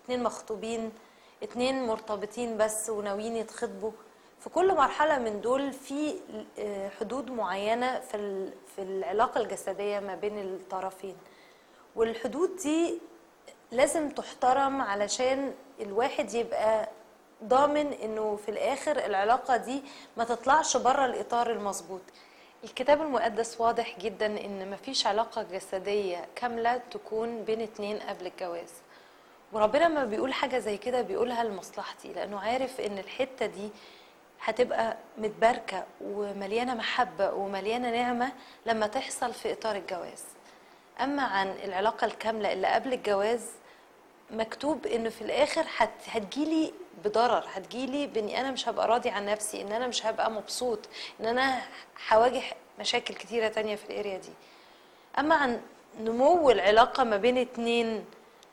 اتنين مخطوبين اتنين مرتبطين بس وناويين يتخطبوا في كل مرحلة من دول في آه، حدود معينة في ال- في العلاقة الجسدية ما بين الطرفين والحدود دي لازم تحترم علشان الواحد يبقى ضامن انه في الاخر العلاقة دي ما تطلعش بره الاطار المظبوط الكتاب المقدس واضح جدا ان مفيش علاقة جسدية كاملة تكون بين اتنين قبل الجواز وربنا لما بيقول حاجة زي كده بيقولها لمصلحتي لأنه عارف إن الحتة دي هتبقى متباركة ومليانة محبة ومليانة نعمة لما تحصل في إطار الجواز أما عن العلاقة الكاملة اللي قبل الجواز مكتوب إنه في الآخر هت هتجيلي بضرر هتجيلي بإني أنا مش هبقى راضي عن نفسي إن أنا مش هبقى مبسوط إن أنا هواجه مشاكل كتيرة تانية في الاريا دي أما عن نمو العلاقة ما بين اتنين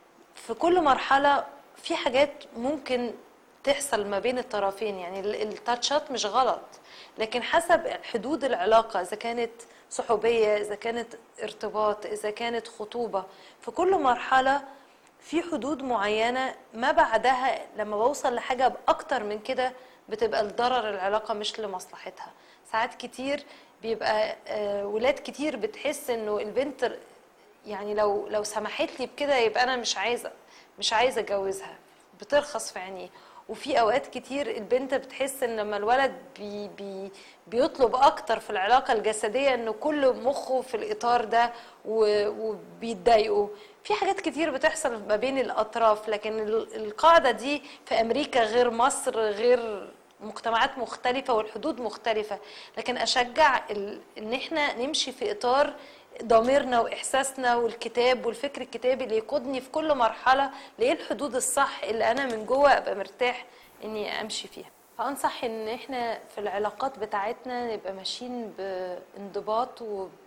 في كل مرحلة في حاجات ممكن تحصل ما بين الطرفين يعني ال- التاتشات مش غلط لكن حسب حدود العلاقة إذا كانت صحوبية إذا كانت ارتباط إذا كانت خطوبة في كل مرحلة في حدود معينة ما بعدها لما بوصل لحاجة أكتر من كده بتبقى لضرر العلاقة مش لمصلحتها ساعات كتير بيبقى آه، ولاد كتير بتحس انه البنت يعني لو لو سمحت لي بكده يبقى انا مش عايزه مش عايزه اتجوزها بترخص في عينيه وفي اوقات كتير البنت بتحس ان لما الولد بي بي بيطلب اكتر في العلاقه الجسديه انه كل مخه في الاطار ده و- وبيتضايقوا في حاجات كتير بتحصل ما بين الاطراف لكن ال- القاعده دي في امريكا غير مصر غير مجتمعات مختلفة والحدود مختلفة لكن أشجع ال- إن إحنا نمشي في إطار ضميرنا وإحساسنا والكتاب والفكر الكتابي اللي يقودني في كل مرحلة لإيه الحدود الصح اللي أنا من جوه أبقى مرتاح إني أمشي فيها فأنصح إن إحنا في العلاقات بتاعتنا نبقى ماشيين بانضباط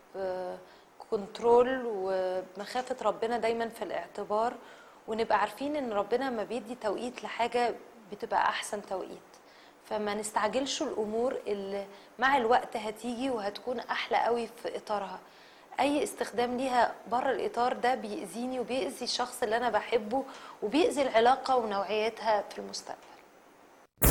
وبكنترول ومخافة ربنا دايما في الاعتبار ونبقى عارفين إن ربنا ما بيدي توقيت لحاجة بتبقى أحسن توقيت فما نستعجلش الامور اللي مع الوقت هتيجي وهتكون احلى قوي في اطارها اي استخدام ليها بره الاطار ده بيأذيني وبيأذي الشخص اللي انا بحبه وبيأذي العلاقه ونوعيتها في المستقبل